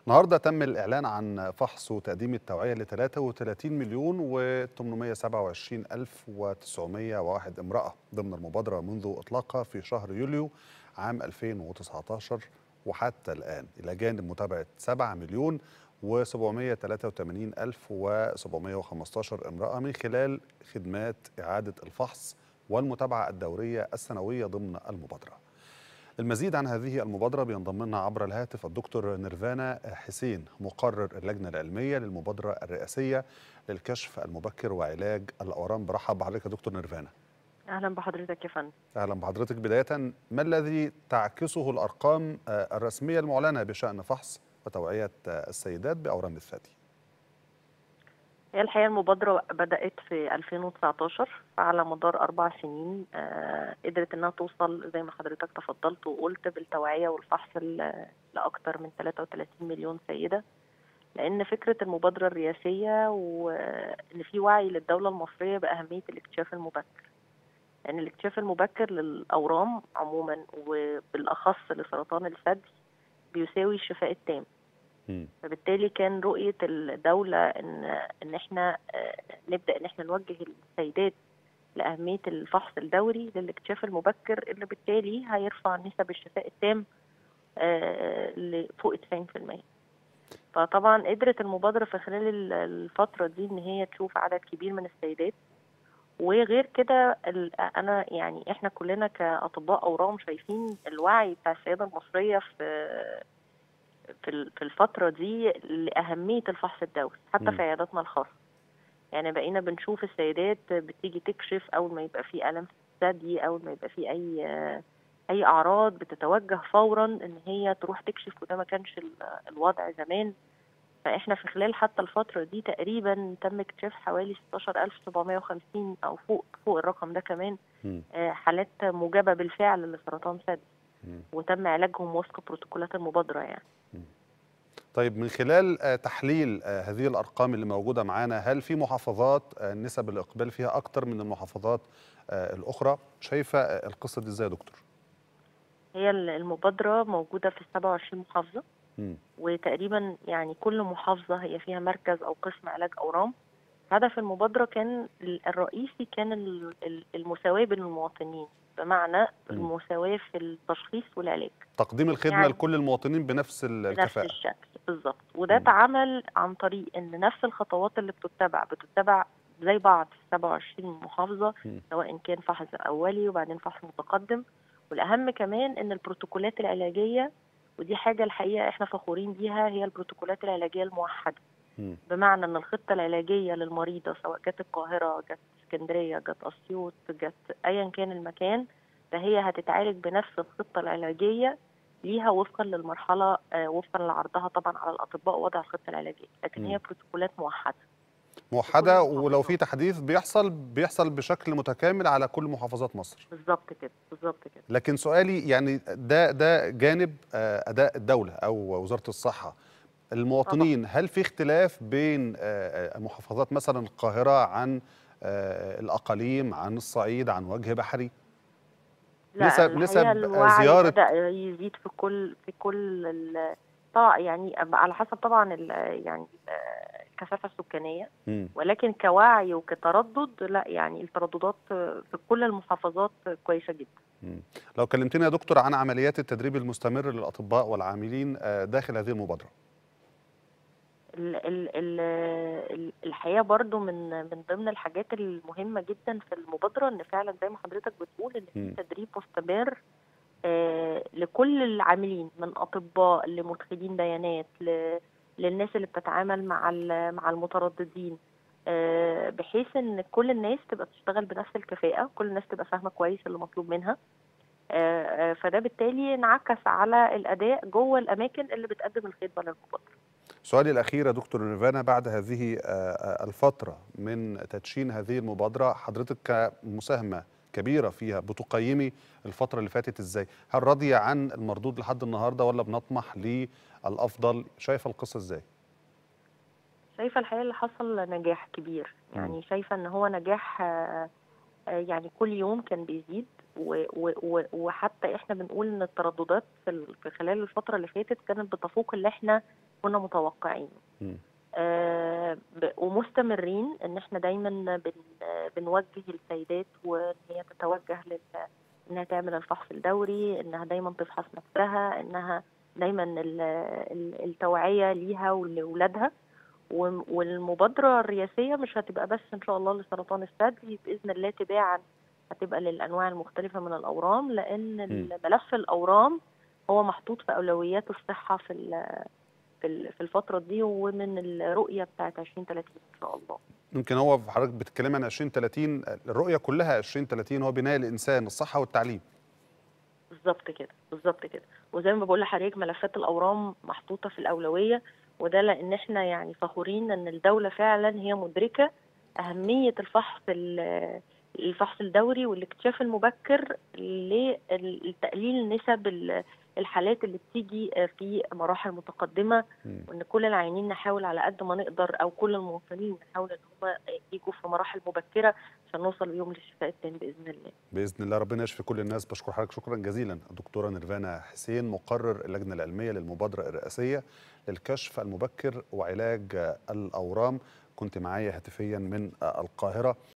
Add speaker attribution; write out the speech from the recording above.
Speaker 1: النهارده تم الإعلان عن فحص وتقديم التوعية ل 33 مليون و 827 ألف و901 امرأة ضمن المبادرة منذ إطلاقها في شهر يوليو عام 2019 وحتى الآن إلى جانب متابعة 7 مليون و 783 ألف و 715 امرأة من خلال خدمات إعادة الفحص والمتابعة الدورية السنوية ضمن المبادرة المزيد عن هذه المبادرة بينضم لنا عبر الهاتف الدكتور نيرفانا حسين مقرر اللجنة العلمية للمبادرة الرئاسية للكشف المبكر وعلاج الأورام برحب بحضرتك يا دكتور نيرفانا
Speaker 2: اهلا بحضرتك يا فندم
Speaker 1: أهلا بحضرتك بداية ما الذي تعكسه الأرقام الرسمية المعلنة بشأن فحص وتوعية السيدات بأورام الثدي
Speaker 2: هي الحقيقه المبادره بدات في 2019 فعلى مدار اربع سنين آه قدرت انها توصل زي ما حضرتك تفضلت وقلت بالتوعيه والفحص لاكثر من 33 مليون سيده لان فكره المبادره الرئاسيه وان في وعي للدوله المصريه باهميه الاكتشاف المبكر لان يعني الاكتشاف المبكر للاورام عموما وبالاخص لسرطان الثدي بيساوي الشفاء التام فبالتالي كان رؤية الدولة إن إن إحنا نبدأ إن إحنا نوجه السيدات لأهمية الفحص الدوري للاكتشاف المبكر اللي بالتالي هيرفع نسب الشفاء التام لفوق 90% فطبعا قدرت المبادرة في خلال الفترة دي إن هي تشوف عدد كبير من السيدات وغير كده أنا يعني إحنا كلنا كأطباء أورام شايفين الوعي بتاع السيدة المصرية في في في الفتره دي لاهميه الفحص الدوري حتى م. في عياداتنا الخاصه يعني بقينا بنشوف السيدات بتيجي تكشف اول ما يبقى في الم في الثدي اول ما يبقى في اي اي اعراض بتتوجه فورا ان هي تروح تكشف وده ما كانش الوضع زمان فاحنا في خلال حتى الفتره دي تقريبا تم اكتشاف حوالي 16750 او فوق فوق الرقم ده كمان م. حالات موجبه بالفعل لسرطان ثدي وتم علاجهم وفق بروتوكولات المبادره يعني
Speaker 1: طيب من خلال تحليل هذه الارقام اللي موجوده معانا هل في محافظات نسب الاقبال فيها اكتر من المحافظات الاخرى شايفه القصه دي ازاي يا دكتور
Speaker 2: هي المبادره موجوده في 27 محافظه م. وتقريبا يعني كل محافظه هي فيها مركز او قسم علاج اورام هدف المبادره كان الرئيسي كان المساواه بين المواطنين بمعنى المساواة في التشخيص والعلاج
Speaker 1: تقديم الخدمة يعني لكل المواطنين بنفس الكفاءة
Speaker 2: بنفس الشكل بالظبط وده اتعمل عن طريق ان نفس الخطوات اللي بتتبع بتتبع زي بعض في 27 محافظة م. سواء كان فحص أولي وبعدين فحص متقدم والأهم كمان ان البروتوكولات العلاجية ودي حاجة الحقيقة احنا فخورين بيها هي البروتوكولات العلاجية الموحدة م. بمعنى ان الخطة العلاجية للمريضة سواء جت القاهرة جت اسكندريه جت اسيوط جت ايا كان المكان فهي هتتعالج بنفس الخطه العلاجيه ليها وفقا للمرحله وفقا لعرضها طبعا على الاطباء ووضع الخطه العلاجيه لكن م. هي بروتوكولات موحده
Speaker 1: موحده ولو في تحديث بيحصل بيحصل بشكل متكامل على كل محافظات مصر
Speaker 2: بالظبط كده بالظبط كده
Speaker 1: لكن سؤالي يعني ده ده جانب اداء الدوله او وزاره الصحه المواطنين هل في اختلاف بين محافظات مثلا القاهره عن الاقاليم عن الصعيد عن وجه بحري
Speaker 2: لا نسب نسب زياره بدا يزيد في كل في كل طبعا يعني على حسب طبعا يعني الكثافه السكانيه م. ولكن كوعي وكتردد لا يعني الترددات في كل المحافظات كويسه جدا
Speaker 1: م. لو كلمتنا يا دكتور عن عمليات التدريب المستمر للاطباء والعاملين داخل هذه المبادره
Speaker 2: ال ال ال الحقيقه برضو من من ضمن الحاجات المهمه جدا في المبادره ان فعلا زي ما حضرتك بتقول ان في تدريب مستمر آه لكل العاملين من اطباء لمدخلين بيانات للناس اللي بتتعامل مع مع المترددين آه بحيث ان كل الناس تبقى بتشتغل بنفس الكفاءه كل الناس تبقى فاهمه كويس اللي مطلوب منها آه فده بالتالي انعكس على الاداء جوه الاماكن اللي بتقدم الخدمه للمبادره
Speaker 1: سؤالي الأخير يا دكتور نيرفانا بعد هذه الفترة من تدشين هذه المبادرة حضرتك كمساهمة كبيرة فيها بتقيمي الفترة اللي فاتت إزاي هل راضية عن المردود لحد النهاردة ولا بنطمح للأفضل شايفة القصة إزاي
Speaker 2: شايفة الحقيقة اللي حصل نجاح كبير يعني م. شايفة أن هو نجاح يعني كل يوم كان بيزيد و و وحتى احنا بنقول ان الترددات في خلال الفتره اللي فاتت كانت بتفوق اللي احنا كنا متوقعينه
Speaker 1: مم.
Speaker 2: آه، ب- ومستمرين ان احنا دايما بن بنوجه السيدات وان هي تتوجه لل انها تعمل الفحص الدوري انها دايما تفحص نفسها انها دايما ال- ال- التوعيه ليها ولولادها وم- والمبادره الرئاسيه مش هتبقى بس ان شاء الله لسرطان الثدي باذن الله تباعا هتبقى للانواع المختلفه من الاورام لان ملف الاورام هو محطوط في اولويات الصحه في ال- في ال- في الفتره دي ومن الرؤيه بتاعت 2030 ان شاء الله
Speaker 1: يمكن هو حضرتك بتتكلم عن 2030 الرؤيه كلها 2030 هو بناء الانسان الصحه والتعليم
Speaker 2: بالظبط كده بالظبط كده وزي ما بقول لحضرتك ملفات الاورام محطوطه في الاولويه وده لان احنا يعني فخورين ان الدوله فعلا هي مدركه اهميه الفحص ال- الفحص الدوري والاكتشاف المبكر لتقليل نسب ال- الحالات اللي بتيجي في مراحل متقدمه
Speaker 1: مم.
Speaker 2: وان كل العيانين نحاول على قد ما نقدر او كل المواطنين نحاول ان هم يجوا في مراحل مبكره عشان نوصل بيهم للشفاء التام باذن الله
Speaker 1: باذن الله ربنا يشفي كل الناس بشكر حضرتك شكرا جزيلا الدكتوره نيرفانا حسين مقرر اللجنه العلميه للمبادره الرئاسيه للكشف المبكر وعلاج الاورام كنت معايا هاتفيا من القاهره